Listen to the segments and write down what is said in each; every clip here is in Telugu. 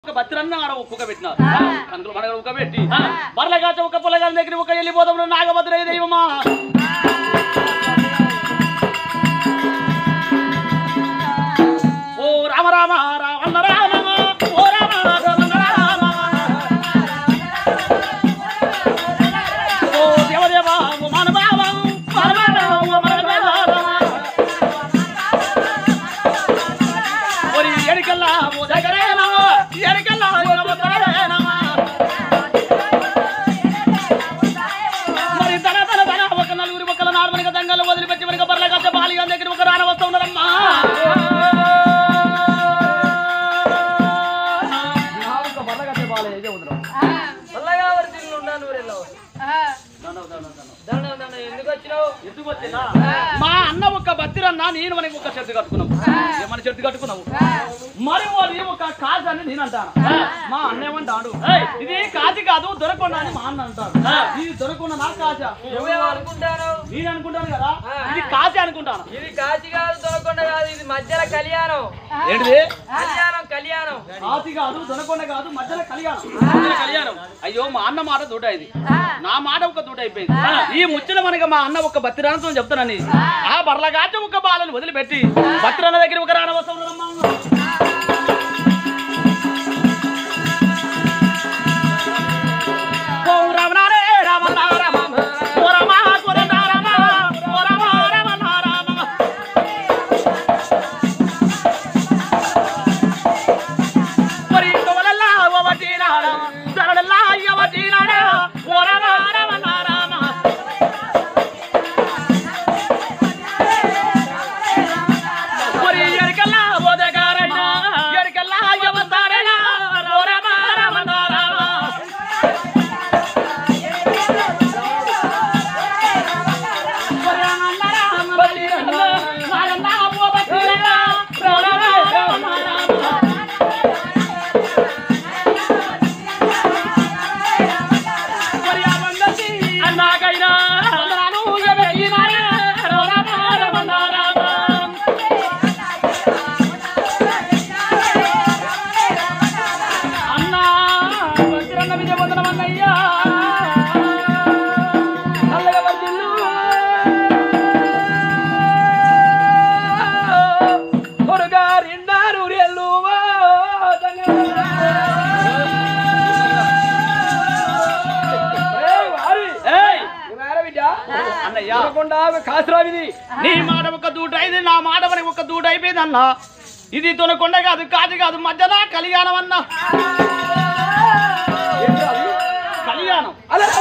ఒక బతిరన్న ఆడ ఒక్కొక్క పెట్టినారు అందులో మన ఒక పెట్టి బర్లగాచ ఒక పొలగాని దగ్గర ఒక వెళ్ళిపోతాం నాగభద్ర దైవమా ఓ రామ రామ రామ రామ ఓ రామ రామ రామ ఓ దేవదేవ ఓ మానవావ మానవావ మానవావ ఒరి ఎడికల్లా ఓ దగ్గరేనా ఎడికల్లా ఓ దగ్గరేనా మరి తన తన తన ఒక నలుగురి ఒక్కల నార్మల్గా దంగలు వదిలిపెట్టి మనకి బర్ల కచ్చ బాలిగా దగ్గర ఒక రాన వస్తూ ఉన్నారమ్మా చల్లగా వర్షంలో ఉన్నాను ఊరిలో. దండం దండం ఎందుకు వచ్చినావు ఎందుకు వచ్చినా? మా అన్న ఒక బత్తిరన్న నేను మనకి ఒక షర్ట్ కట్టుకున్నావు ఏమని షర్ట్ కట్టుకున్నావు మరి వాడి ఒక కాజు అని నేను అంటాను మా అన్న ఏమంటాడు ఇది కాజు కాదు దొరకొండ అని మా అన్న అంటాడు ఇది దొరకొండ నా కాజా నువ్వేం అనుకుంటాను నేను అనుకుంటాను కదా ఇది కాజే అనుకుంటాను ఇది కాశీ కాదు దొరకొండ కాదు ఇది మధ్యలో కళ్యాణం ఏంటిది కళ్యాణం కళ్యాణం కాశీ కాదు దొనకొండ కాదు మధ్యలో కళ్యాణం మధ్యలో కళ్యాణం అయ్యో మా అన్న మాట దూట ఇది నా మాట ఒక దూట అయిపోయింది ఈ ముచ్చట మనకి మా అన్న ఒక బత్తిరానతో చెప్తానని ఆ బర్లగాచ ఒక బాలను వదిలిపెట్టి బత్తిరాన దగ్గర ఒక రాన వస్తాం ఓ రామనారే రామన్నా రామ ఓ రామ కోదండ రామ ఓ రామ రామన్నా రామ మరి తోలల్లా ఓవటీనాడ దరడల్లా యవటీనాడ ఓ రామ రామ రామ మరి ఎరికల్లా ఓదగారైనా ఎరికల్లా యవతారైనా ఓ రామ రామ రామ మరి రామ రామ బలిరన్న నారన్న ఓవటీనాడ రామ రామ రామ మరి ఆ వందసి అన్నాకైనా వందనాలు ఎవరినారా రామ రామ రామ అన్నా మంత్రన్న విజయ వందనమన్నయ్యా చల్లగా వర్ధిల్లు. త్వరగా రెండారు రెల్లువా అన్నయ్య కాసురావిది నీ మాట ఒక దూట అయింది నా మాట మరి ఒక దూట అయిపోయింది అన్న ఇది తొనకొండ కాదు కాదు కాదు మధ్యన కళ్యాణం అన్న కళ్యాణం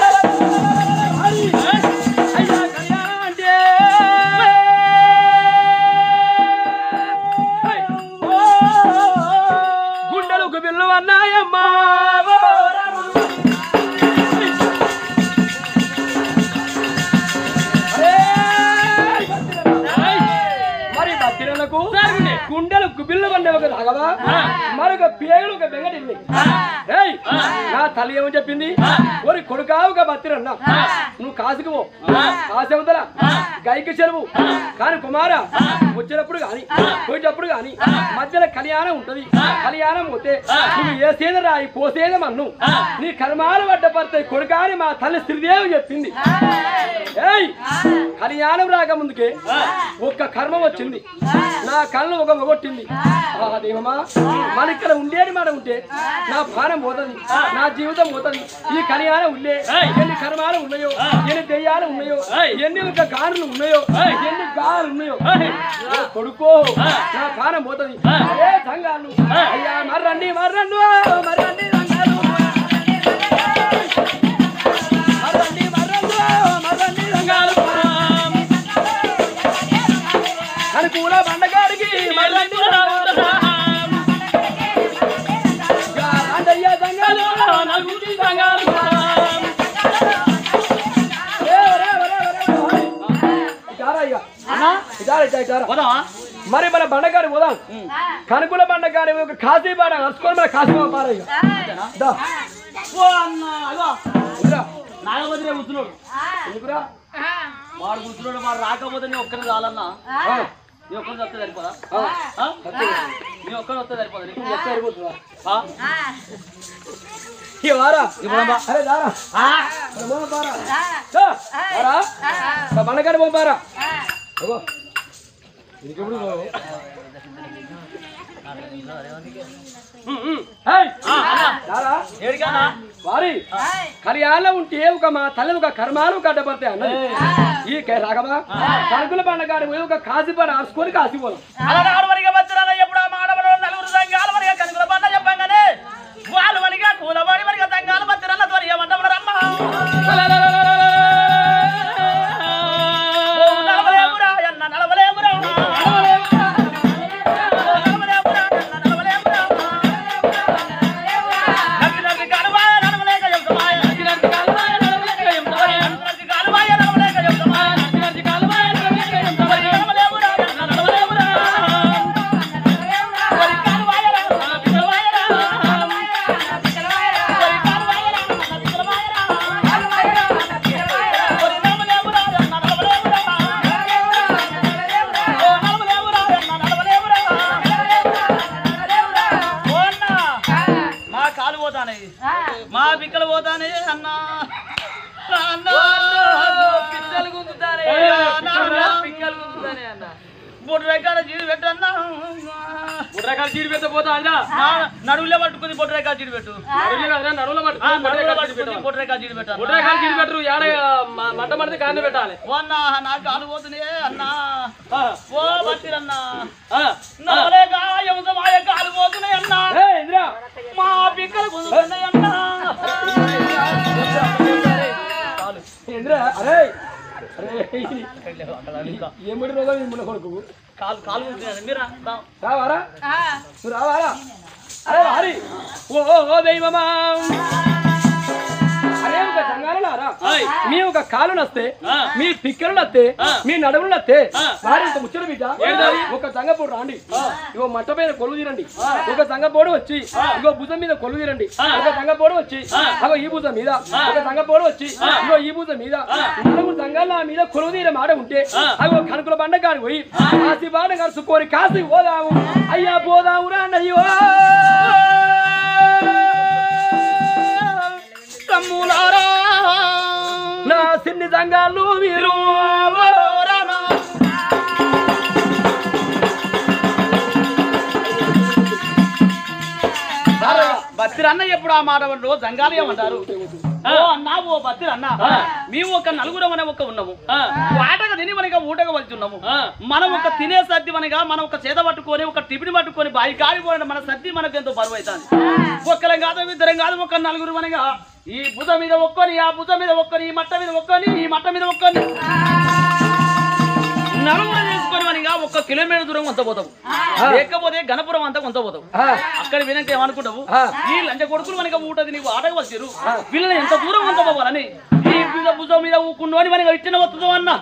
గుండెలకు బిల్లు అన్నాయమ్మా మరి భక్తులకు గుండెలు గుబిల్లు పండే ఒక రాగవా మరొక పేగలు ఒక బెంగటిల్లి ఏయ్ నా తల్లి ఏమని చెప్పింది ఒరి కొడుకా ఒక బత్తిరన్న నువ్వు కాసుకు పో కాసవతల గైకి చెరువు కాని కుమార వచ్చినప్పుడు గాని పోయేటప్పుడు గాని మధ్యలో కళ్యాణం ఉంటది కళ్యాణం పోతే నువ్వు ఏ సేద రాయి పోసేద మన్ను నీ కర్మాలు పడ్డ పడతాయి కొడుకా అని మా తల్లి శ్రీదేవి చెప్పింది ఏయ్ కళ్యాణం రాక ముందుకే ఒక్క కర్మ వచ్చింది నా కళ్ళు ఒక మొగొట్టింది ఆ దేవమా మన ఇక్కడ ఉండేది మాట ఉంటే నా ప్రాణం పోతుంది నా జీవితం పోతుంది ఈ కళ్యాణం ఉండే ఎన్ని కర్మాలు ఉన్నాయో ఎన్ని దెయ్యాలు ఉన్నాయో ఎన్ని ఒక గానులు ఉన్నాయో ఎన్ని గాలు ఉన్నాయో ఓ కొడుకో నా ప్రాణం పోతుంది అదే సంఘాలు అయ్యా మర్రండి మర్రండు మర్రండి సంఘాలు మర్రండి మర్రండు మర్రండి సంఘాలు అనుకూల బండగాడికి మర్రండి గారండయ్య సంఘాలు నలుగురి సంఘాలు ఏ, ఒరే, ఒరే, ఒరే, ఒరే. ఇటారా ఇక. ఇటారా, ఇటా, ఇటారా. పోదామా మరి మన బండగాడి పోదాం కనుకుల బండగాడి ఒక కాశీ బాడ నడుచుకొని మన కాశీ పార ఇక దా. ఓ అన్న అగో ఇదిరా. నాగభద్రే కూర్చున్నాడు ఎందుకురా వాడు కూర్చున్నాడు వాడు రాకపోతే నేను ఒక్కరి చాలన్నా ఆ. నీ ఒక్కరు వస్తే సరిపోదా ఆ, ఆ? నీ ఒక్కరు వస్తే సరిపోదా నీకు? ఎక్కడ సరిపోతుందా? ఆ? ఇక వారా ఇవ్వడమ్మా. అరే దారా ఆ? అరే పోదాం పారా. దా, వారా దా, బండకాడ పోం పారా అగో. ఇంకెప్పుడు పోవు? ఉమ్, ఉమ్. ఏయ్, ఆ, అన్న. దారా ఏడికన్నా? వారి కళ్యాణం ఉంటే ఒక మా తల్లి ఒక కర్మాలు కట్టబడతాయి అన్నది ఈ కే- రాగమా కనుకుల పండగాడు పోయి ఒక కాసి పని ఆర్చుకొని కాసిపోదాం అలనాడు వరిగా వచ్చునన్న ఎప్పుడు ఆ మానవులు నలుగురు సంఘాలు వరిగా కనుగొల పంట చెప్పంగానే వాళ్ళు వరిగా కూలబడి వరిగా సంఘాలు మధ్యన త్వర ఏమంటారు రమ్మ ఓ నలవలేమురా అన్న నలవలేమురా నలవలేమురా అన్న నలవలేమురా నవ్వి నవ్వి కనువాయ నడవలేక చెబుతామాయ. నవ్వి నవ్వి కనువాయ నడవలేక చెబుతామాయ. నవ్వి కనువాయ నడవలేక చెబుతామాయ. మరి నడవలేమురా అన్న నడవలేమురా. మరి కనువాయరా అన్న పిలవాయరా. మరి కనువాయరా అన్న పిలవాయరా. మరి నడవలేమురా అన్న నడవలేమురా. ఓ నడవలేమురా అన్న నడవలేమురా. ఓ అన్నా. మా కాలు పోతానే మా పిక్కలు పోతానే అన్నా అన్నా పిక్కలు గుంజుతానే పిక్కలు గుంజుతానే అన్న మూడు రకాల జీడి పెట్టన్నా మూడు రకాల చీడి పెట్ట పోతా అన్నా నడువులే పట్టుకుని బొట్టు రకాల జీడి పెట్టు నడువులే కదరా, నడువులో ఆ, పట్టుకొని మూడు నడువులో రకాల చీడి పట్టుకుని పెట్టాలి. బొట్టు రకాల జీడి పెట్టు మూడు రకాల చీడి పెట్టరు ఏడ మ- మంట మడితే కారణం పెట్టాలి ఓ అన్నా నా కాలు పోతుంది అన్నా ఆ, ఓ బట్టిరన్నా ఆ. నవలేక యమసమాయ కాలు పోతున్నాయి అన్నా ఏయ్, ఇందిరా మా పిక్కలు గుంజుతున్నాయి అన్నా ఇందిరా అరే అరే ఏమిటి రోజు ఈ మున్న కొడుకు కాలు కాలు గుంజుతున్నాయి మీరా రావారా నువ్వు రావారా అరే వారి ఓ ఓ, ఓ దైవమా అరే ఒక సంగారారా ఆయ్. మీ ఒక కాలు నస్తే ఆ. మీ పిక్కలు నస్తే ఆ. మీ నడుములు నస్తే ఆ. వారి ఇంత ముచ్చట బిడ్డ ఏంటది? ఒక సంగపోడు రాండి ఇగో మట్ట పైన కొలువు తీరండి ఒక సంగపోడు వచ్చి ఇగో భుజం మీద కొలువు తీరండి ఒక సంగపోడు వచ్చి అగో ఈ భుజం మీద ఒక సంగపోడు వచ్చి ఇగో ఈ భుజం మీద నలుగురు సంఘాలు నా మీద కొలువు తీరే మాట ఉంటే అగో కనుకుల బండ కాడి పోయి కాసి బాట కరుచుకొని కాసి పోదాము అయ్యా పోదాము రా అన్నయ్యో తమ్ములారా నా సిన్ని సంఘాలు మీరు బత్తిరి అన్న ఎప్పుడు ఆ మాట అంటారు జంగాలి ఏమంటారు ఓ అన్నా ఓ బత్తిరి అన్న మేము ఒక నలుగురం అనే ఒక ఉన్నాము వాటగా తిని మనగా ఊటగా వెళ్తున్నాము మనం ఒక తినే సర్ది మనగా మనం ఒక చేత పట్టుకొని ఒక టిఫిన్ పట్టుకొని బాయి కాలిపోయిన మన సర్ది మనకు ఎంతో బరువు అవుతుంది ఒక్కరం కాదు ఇద్దరం కాదు ఒక నలుగురు మనగా ఈ భుజం మీద ఒక్కొని ఆ భుజం మీద ఒక్కొని ఈ మట్ట మీద ఒక్కొని ఈ మట్ట మీద ఒక్కొని నలుగురు తీసుకొని మనగా ఒక కిలోమీటర్ దూరం కొంత పోతాం లేకపోతే గణపురం అంతా కొంత పోతాం ఆ, అక్కడ వినక ఏమనుకుంటావు ఆ. ఈ లంచ కొడుకులు మనకి ఊటది నీకు ఆటకు వచ్చారు వీళ్ళని ఎంత దూరం అంత పోవాలని ఈ మీద భుజం మీద ఊకుండు అని మనకి ఇచ్చిన వస్తుందో అన్న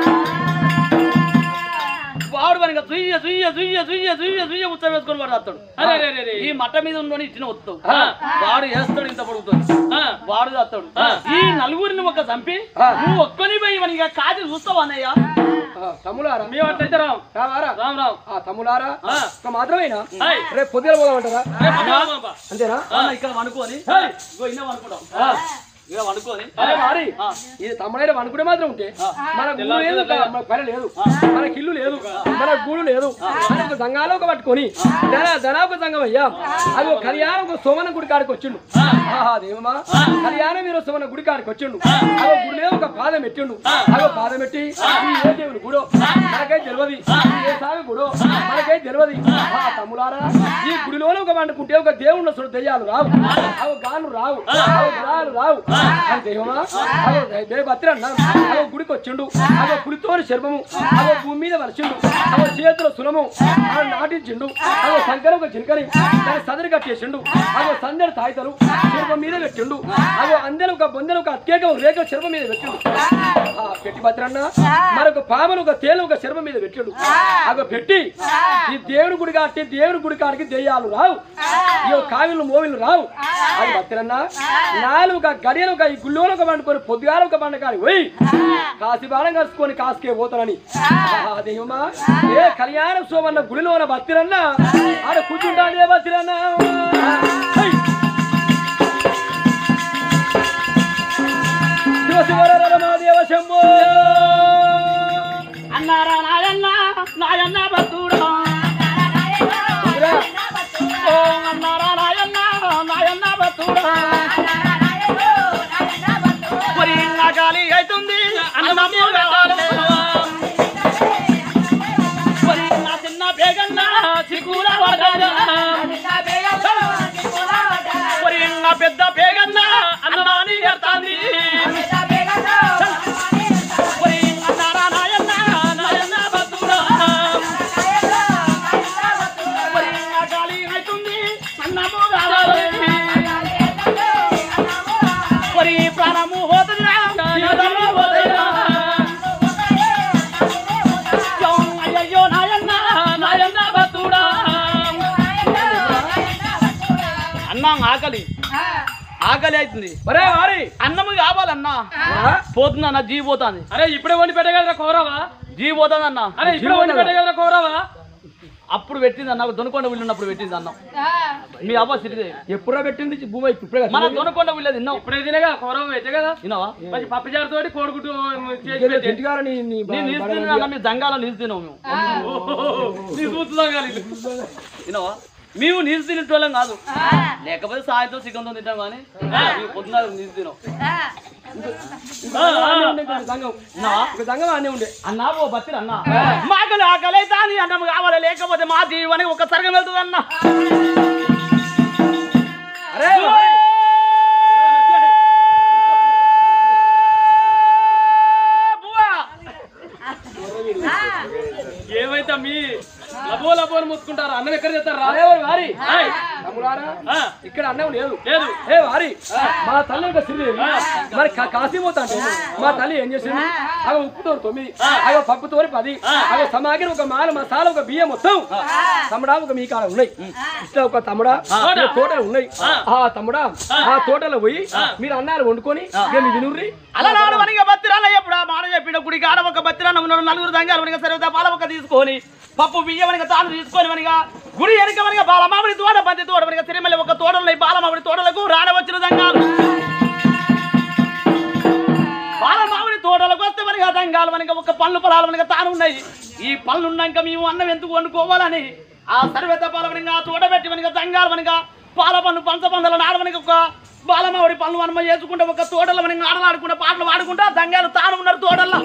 వాడు మనకి సుయ్య సుయ్య సుయ్య సుయ్య సుయ్య సుయ్య ఉత్సవం వేసుకొని వాడు వస్తాడు అరే, అరే, అరే, అరే. ఈ మట్ట మీద ఉన్నోని ఇచ్చిన వస్తావు వాడు వేస్తాడు ఇంత పడుగుతాడు వాడు చేస్తాడు ఈ నలుగురిని ఒక చంపి ఆ. నువ్వు ఒక్కని పోయి మనకి కాచి చూస్తావు అన్నయ్య ఆ, తమ్ములారా మేము అట్లయితే రాం రావారా రామ్ రామ్ ఆ తమ్ములారా ఆ. ఒక మాత్రమేనా ఏయ్. రేపు పొద్దున పోదామంటారా అంతేనా అన్న ఇక్కడ అనుకోని ఏయ్. ఇగో ఇన్న అనుకుంటాం ఇక్కడ అనుకోని అరే వారి ఆ. ఇది తమ్ముడైన అనుకునే మాత్రం ఉంటే మన గుళ్ళు లేదు మన పని లేదు మనకి ఇల్లు లేదు మన గూడు లేదు అని ఒక సంఘాలు ఒక పట్టుకొని ధన ధన ఒక సంఘం అయ్యా అది ఒక కళ్యాణం ఒక సోమన గుడి కాడికి వచ్చిండు ఆహా దేవమా కళ్యాణం మీరు సోమన గుడి కాడికి వచ్చిండు అదో గుడిలో ఒక పాదం పెట్టిండు అదో పాదం పెట్టి ఈ ఏ దేవుని గుడో మనకై తెలియదు ఈ ఏ సామి గుడో మనకై తెలియదు ఆ తమ్ములారా ఈ గుడిలోనే ఒక వండుకుంటే ఒక దేవుడు చూడు దెయ్యాలు రావు అవి గాను రావు అవి గ్రహాలు రావు అని దైవమా అదో దేవ భద్రన్న అదో గుడికి వచ్చిండు అదో పులితోని శర్మము అదో భూమి మీద వలసిండు అదో చేతిలో సులము అదో నాటించిండు అదో శంకర ఒక జింకని దాని సదరి కట్టేసిండు అదో సందడి తాయితలు శిల్పం మీద పెట్టిండు అదో అందెలు ఒక బొందెలు ఒక అత్యేక ఒక రేఖ శిల్పం మీద పెట్టిండు ఆ పెట్టి భద్రన్న మరొక పామును ఒక తేలు ఒక శిల్పం మీద పెట్టిండు అదో పెట్టి ఈ దేవుడి గుడి కాటి దేవుడి గుడి కాడికి దెయ్యాలు రావు ఈ కావిలు మోవిలు రావు అది భద్రన్న నాలుగు గడియల నేను ఒక ఈ గుళ్ళోన ఒక పండుకొని పొద్దుగాల ఒక బండ కాడి పోయి కాసి బాణం కలుసుకొని కాసుకే పోతానని ఆ దైవమా ఏ కళ్యాణ సోమన్న గుడిలోన బతిరన్నా ఆడ కూర్చుంటానే బతిరన్నా హై! శివ శివర రమాదేవ శంభో అన్నారా నాయన్న నాయన్న భక్తుడా రుద్రా, ఓ అన్నారా నాయన్న నాయన్న భక్తుడా మరి నా గాలి అవుతుంది అన్నము కావాలి మరి నా చిన్న బేగన్న చిక్కుల పడ్డాడు మరి నా పెద్ద బేగన్న అన్నమాని కడతాంది మరి అన్నారా నాయన్న నాయన్న భక్తుడా మరి నా గాలి అవుతుంది అన్నము కావాలి మరి ప్రాణము పోతుందా జీవితము పోతుందా అయ్యయ్యో నాయన్న నాయన్న భక్తుడా అన్నం ఆకలి ఆకలి అవుతుంది ఒరే వారి అన్నము కావాలన్నా ఆ? పోతుందన్న జీ పోతుంది అరే ఇప్పుడే వండి పెట్టగలరా కోరవా జీ పోతుందన్న అరే ఇప్పుడే వండి పెట్టగలరా కోరవా అప్పుడు పెట్టింది అన్న దొనకొండ విల్లున్నప్పుడు పెట్టింది అన్నం మీ అవ్వ సిరిదే ఎప్పుడో పెట్టింది భూమి ఇప్పుడే కదా. మన దొనకొండ విల్లేదు తిన్నావు ఇప్పుడే తినగా కోరవ పెట్టే కదా విన్నావా మంచి పప్పు చారుతోటి కోడిగుడ్డు చేసి ఇంకేదో పెట్టి ఇంటికాడ నీ నీ బా- నేను నీసు బడ- తిన్నా మీ జంగాల నీసు తిన్నావు మేము నీ చూస్తున్నాం కానీ విన్నావా మేము నీసు తినేటోళ్ళం కాదు లేకపోతే సాయంత్రం చికెన్తో తింటాం కానీ మేము పొద్దున్న నీసు తినాం ఆనే ఉండే ఇంకో సంఘం విన్నావా ఒక సంఘం అనే ఉండే అన్నా ఓ బతిరి అన్న మాకలు ఆకలి దాని అన్నం కావాలి లేకపోతే మా జీవానికి ఒక సర్గం వెళ్తుంది అన్న అరే వారి, ఏమైతే మీ లబో లబో అని ముత్తుకుంటారు అన్నం ఎక్కడ చేస్తారా అరే వారి, వారి తమ్ముడారా ఇక్కడ అన్నం లేదు లేదు ఏ వారి మా తల్లి ఒక శ్రీదేవి మరి కా- కాశీ పోతా అంటే మా తల్లి ఏం చేసింది అగ ఉప్పుతోరు తొమ్మిది అగ పప్పుతోరి పది అగ సమాగిరి ఒక మాల మసాలా ఒక బియ్యం మొత్తం తమ్ముడా ఒక మీ కాడ ఉన్నాయి ఇట్లా ఒక తమ్ముడా ఇక్కడ తోటలు ఉన్నాయి ఆ తమ్ముడా ఆ తోటలో పోయి మీరు అన్నారు వండుకొని ఇక మీ వినుర్రి అలనాడు వనిగా బత్తిరాల ఎప్పుడు ఆ మాట చెప్పిన గుడికి ఆడ ఒక బత్తిరాన్న ఉన్నాడు నలుగురు దంగాలు వనిగా సరిగ్గా పాల ఒక తీసుకొని పప్పు బియ్యం వనిగా తాను తీసుకొని వనిగా గుడి వెనక వనిగా బాలమామిడి తోట బంతి తోట వనిగా సిరిమల్లి ఒక తోటలు ఈ బాలమామిడి తోటలకు రాడవచ్చిన దంగాలు బాలమామిడి తోటలకు వస్తే వనిగా దంగాలు వనిగా ఒక పళ్ళు పొలాలు వనిగా తాను ఉన్నాయి ఈ పళ్ళు ఉన్నాక మేము అన్నం ఎందుకు వండుకోవాలని ఆ సర్వేత పాల వనిగా ఆ తోట పెట్టి వనిగా దంగాలు వనిగా పాల పన్ను పంచ పందుల నాడవనికి ఒక బాలమావిడి పనులు మనమ చేసుకుంటే ఒక తోటలో మనం ఆడలాడుకుంటే పాటలు పాడుకుంటా దంగాలు తాను ఉన్నారు తోటల్లో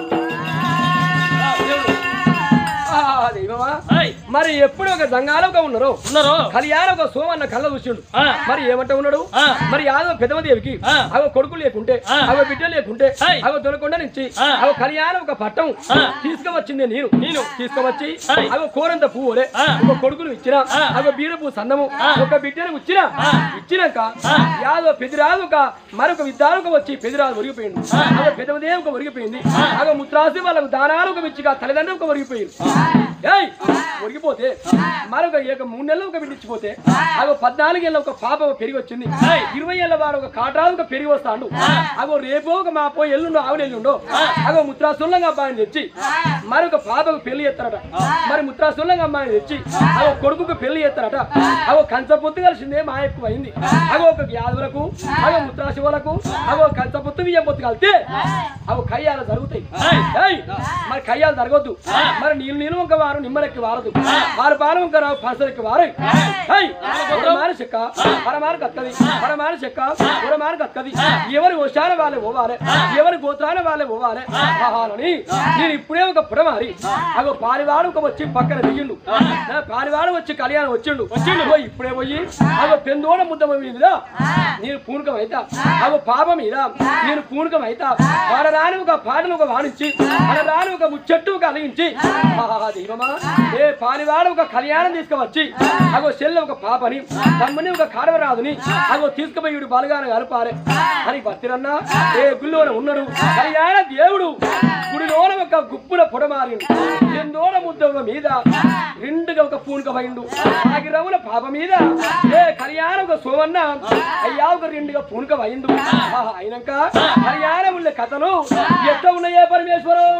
ఆ, దైవమా మరి ఎప్పుడు ఒక జంగాలు ఒక ఉన్నారు ఉన్నారు కళ్యాణ ఒక సోమన్న కళ్ళ చూసిండు ఆ. మరి ఏమంటా ఉన్నాడు ఆ. మరి యాదవ పెద్దమదేవికి ఆ. అవ కొడుకు లేకుంటే ఆ. అవ బిడ్డ లేకుంటే ఆయ్. అవ దొరకొండ నుంచి ఆ. అవ కళ్యాణ ఒక పట్టం ఆ. తీసుకువచ్చింది నేను నేను. తీసుకువచ్చి ఆయ్. అవ కోరంత పువ్వులే ఆ. ఒక కొడుకును ఇచ్చిన ఆ. అవ బీర పువ్వు సన్నము ఒక బిడ్డను ఇచ్చిన ఇచ్చినాక యాదవ పెదిరాదు ఒక మరొక విద్యాలకు వచ్చి పెదిరాదు ఒరిగిపోయింది అవ పెద్దమదేవి ఒక ఒరిగిపోయింది అవ ముత్రాసి వాళ్ళకు దానాలు ఒక ఇచ్చిగా తల్లిదండ్రులు ఒక ఒరిగిపోయింది ఏయ్ ఒరిగిపోతే మరొక ఏక మూడు నెలలు ఒక బిడ్డించిపోతే అగో పద్నాలుగు ఏళ్ళ ఒక పాప పెరిగి వచ్చింది ఇరవై ఏళ్ళ వాడు ఒక కాట్రాదు ఒక పెరిగి వస్తాడు అగో రేపో ఒక మాపో ఎల్లుండో ఆవులు ఎల్లుండో అగో ముత్రాసుల్లంగా అబ్బాయిని తెచ్చి మరొక పాపకు పెళ్లి చేస్తారట మరి ముత్రాసుల్లంగా అమ్మాయిని తెచ్చి అగో కొడుకుకు పెళ్లి చేస్తారట అగో కంచ పొత్తు కలిసిందే మా ఎక్కువ అయింది అగో ఒక యాదవులకు అగో ముత్రాశివులకు అగో కంచ పొత్తు బియ్యం పొత్తు కలితే అవి కయ్యాలు జరుగుతాయి ఏయ్, మరి కయ్యాలు జరగొద్దు మరి నీళ్ళు నీళ్ళు ఒక వారు నిమ్మరెక్కి వారదు వారు పాలు ఒక రావు పసరెక్కి వారు పరమాన చెక్క పరమాన కత్తది పరమాన చెక్క పురమాన కత్తది ఎవరి వశాన వాళ్ళే పోవాలి ఎవరి గోత్రాన వాళ్ళే పోవాలి ఆహాలని నేను ఇప్పుడే ఒక పురమారి అగో పాలివాడు ఒక వచ్చి పక్కన దిగిండు నా పాలివాడు వచ్చి కళ్యాణం వచ్చిండు వచ్చిండు పోయి ఇప్పుడే పోయి అగో పెందోడ ముద్ద మీద నేను పూనకం అయితా అగో పాప మీద నేను పూనకం అయితా వాడరాని ఒక పాటలు ఒక వాణించి వాడరాని ఒక ముచ్చట్టు ఒక అలిగించి ఆహా దైవమా ఏ పాలివాడు ఒక కళ్యాణం తీసుకువచ్చి అగో చెల్లె ఒక పాపని తమ్ముని ఒక కాడవరాదుని అగో తీసుకుపోయి వీడు బలగాన కలపాలి అని భక్తిరన్న ఏ గుళ్ళోన ఉన్నాడు కళ్యాణ దేవుడు గుడిలోన ఒక గుప్పున పొడమారి ఎందోడ ముద్ద మీద రెండుగా ఒక పూనుక పోయిండు ఆగిరముల పాప మీద ఏ కళ్యాణ ఒక సోమన్న అయ్యా ఒక రెండుగా పూనుక పోయిండు ఆహా, అయినాక కళ్యాణముల కథలు ఎట్లా ఉన్నాయే పరమేశ్వరం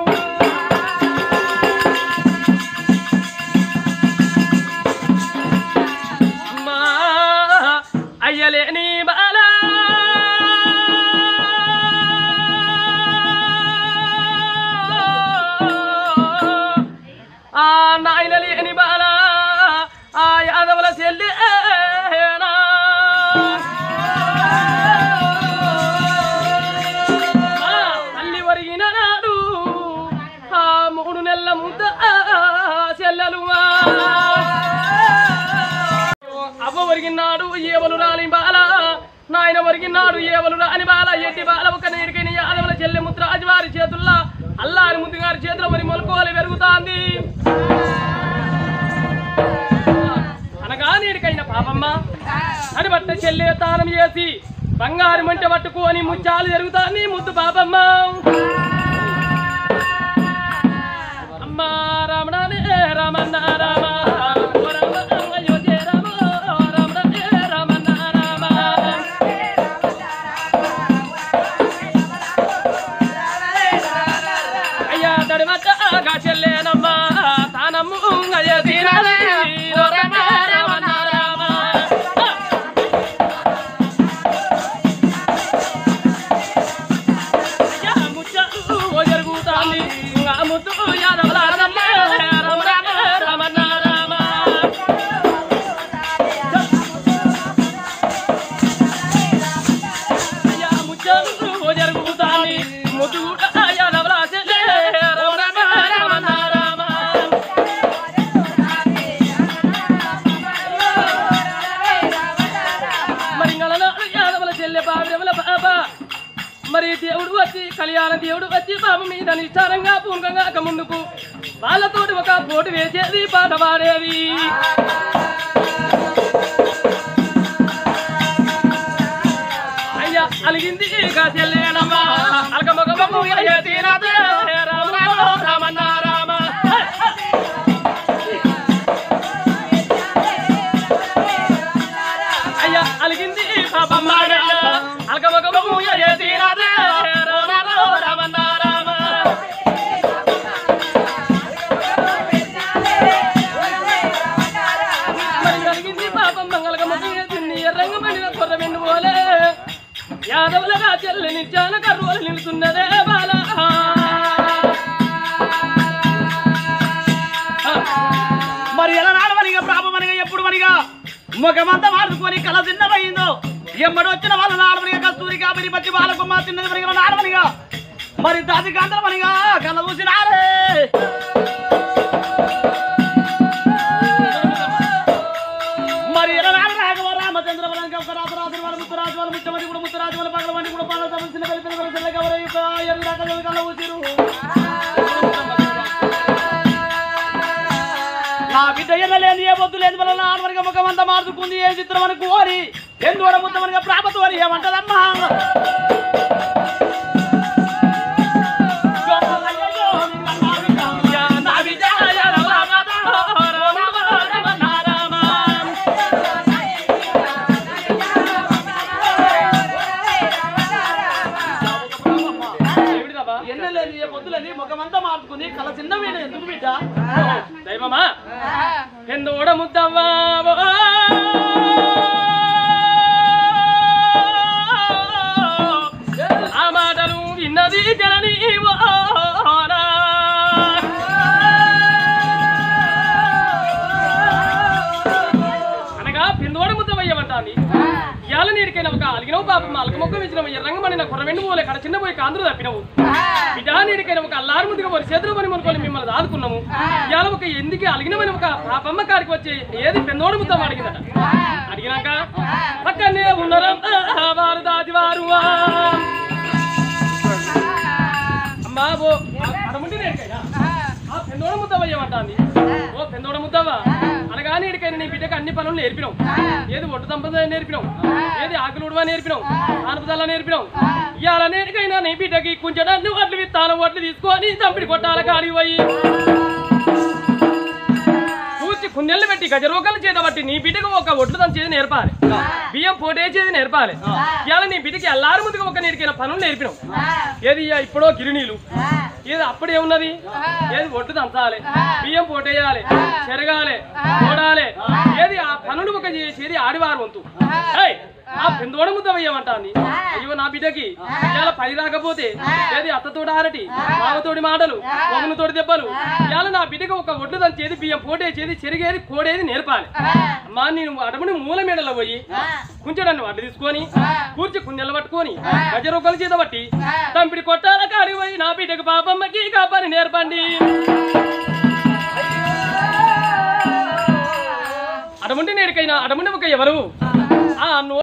అమ్మా అయ్యలేని బాలా ఆ నాయన లేని బాలా ఆ యాదవుల చెల్లి తల్లి వరిగిన నాడు ఆ మూడు నెలల ముద్ద చెల్లెలు అవ్వ వరిగినాడు ఏవలు రాని బాల నాయన వరిగినాడు ఏవలు రాని బాల ఎట్టి బాల ఒక నీడికైన యాదవుల చెల్లె ముద్రాజు వారి చేతుల్లో అల్లారి ముద్దు గారి చేతిలో మరి మొలకోలు పెరుగుతాంది అనగా నీడికైన పాపమ్మ అని బట్ట చెల్లె తానం చేసి బంగారు మంట పట్టుకొని ముచ్చాలు జరుగుతాంది ముద్దు పాపమ్మ అమ్మా రామణానే రామన్న రామ ఓ రామ అయోధ్య రామ రామణానే రామన్న రామ అయ్యా దడిమట్ట ఆగా చెల్లేనమ్మ తానమ్ము అయ్యా తీరాలి ఓ రామ రామన్న రామ అయ్యా ముచ్చలు ఓ జరుగుతాంది ఆ ముద్దు యాదవల రమ్మ రామ రామ రామన్న రామ అయ్యా ముచ్చలు ఓ జరుగుతాంది ముద్దు కూడా యాదవల చెల్లె రామ రామ రామన్న రామ మరి గలన యాదవల చెల్లె బావిడవల బాబ మరి దేవుడు వచ్చి కళ్యాణ దేవుడు వచ్చి బాబు మీద నిష్ఠారంగా పూర్వంగా ముందుకు వాళ్ళతోటి ఒక పోటు వేసేది పాట పాడేది అయ్యా అలిగింది ఇక చెల్లేనమ్మా అలకమొకమము అయ్యే తీరాదే రామ రామన్న రామ అయ్యా అలిగింది పాపమ్మ అలకమొకమము అయ్యే తీరాదే రామ రామన్న రామ మరి కలిగింది పాపం మంగళక మొదలు ఎర్రంగ పండిన కొర్ర వెండు పోలే యాదవుల రాజ్యాలు నిత్యాన కర్రోలు నిలుతున్నదే బాల మరి ఎలా నాడవనిగా ప్రాపమనిగా ఎప్పుడు మనిగా ముఖమంతా మార్చుకొని కళ చిన్నపోయిందో ఎమ్మడి వచ్చిన వాళ్ళ నాడవనిగా కస్తూరి కాబట్టి పచ్చి వాళ్ళకు మా చిన్నది మనిగా నాడవనిగా మరి దాది కాంతమనిగా కళ్ళ చూసినారే మరి ఎలా నాడు రాఘవ రామచంద్ర వలంక ఒక రాజు రాజు వాళ్ళ ముత్తరాజు వాళ్ళ ముచ్చమని కూడా ముత్తరాజు వాళ్ళ పగల వంటి కూడా పాల సమస్యలు కలిపిన వాళ్ళ చెల్లె గౌరవ ఎన్ని రకాల కళ్ళ ఊసిరు నా బిడ్డ ఎన్నలేని ఏ బొద్దు లేదు వల్ల ఆడవరిగా ముఖమంతా మార్చుకుంది ఏ చిత్రం అని కోరి ఎందువడ ముద్దమనిగా ప్రాపత్వం అని ఏమంటదమ్మా నా విజయ రామ రామ రామ రామ ఏమిటిదబ్బా? ఎన్నలేని ఏ బొద్దులేని ముఖమంతా మార్చుకుంది కళ చిన్న వీడు ఎందుకు బిడ్డ దైవమా ఎందోడ ముద్దవ్వా ఆ మాటలు విన్నది జనని అనగా పిందోడ ముద్ద వయ్యమంటాంది ఇయాల నీడికైనా ఒక అలిగినవు పాపం అలక మొక్క వేసిన ఎర్రంగమని నా కొరవెండు పోలే కడ చిన్న పోయి కాంద్రు తప్పినవు విధానీడికైనా ఒక అల్లారు ముందుగా మరి చేతులు పని అనుకోని మిమ్మల్ని దాదుకున్నాము ఇవాళ ఒక ఎందుకు అలిగినమని ఒక పాపమ్మ కాడికి వచ్చి ఏది పెన్నోడు ముద్దాం అడిగిందట అడిగినాక పక్కనే ఉన్నారా వారు దాటివారు అమ్మా ఓ అడముండి నేడికైనా ఆ పెన్నోడ ముద్దవయ్యమంటాంది ఓ పెన్నోడ ముద్దవా అనగా నీడికైనా నీ బిడ్డకు అన్ని పనులు నేర్పినావు ఏది ఒడ్డు దంపద నేర్పినావు ఏది ఆకులు ఉడవ నేర్పినావు ఆనపదల్ల నేర్పినావు ఇవాళ నేటికైనా నీ బిడ్డకి కుంచడాన్ని వడ్లు విత్తాను వడ్లు తీసుకొని చంపిడి కొట్టాల కాడి పోయి కుందెళ్ళు పెట్టి గజరోకలు చేత బట్టి నీ బిడ్డకు ఒక ఒడ్లు దంచేది నేర్పాలి బియ్యం పోటేసేది నేర్పాలి ఇవాళ నీ బిడ్డకి ఎల్లారి ముందుగా ఒక నేర్పిన పనులు నేర్పినావు ఏది ఇయ్య ఇప్పుడో గిరినీలు ఏది అప్పుడే ఉన్నది ఏది ఒడ్డు దంచాలి బియ్యం పోటేయాలి చెరగాలి తోడాలి ఏది ఆ పనులు ఒక చేసేది ఆడివారం వంతు ఏయ్, ఆ పెందోడ ముద్ద వేయమంటాంది అయ్యో నా బిడ్డకి ఇవాళ పని రాకపోతే ఏది అత్తతోటి ఆరటి మావతోటి మాటలు మొగనుతోటి దెబ్బలు ఇవాళ నా బిడ్డకి ఒక ఒడ్లు దంచేది బియ్యం పోటేసేది చెరిగేది కోడేది నేర్పాలి అమ్మా నేను అడమని మూల మేడలో పోయి కొంచెం నన్ను అడ్డు తీసుకొని కూర్చి కుండెలు పట్టుకొని గజరొక్కలు చేత పట్టి తంపిడి కొట్టాల కాడికి పోయి నా బిడ్డకు పాపమ్మకి కాపని నేర్పండి అడముండి నేడికైనా అడముండి ఒక ఎవరు ఆ నో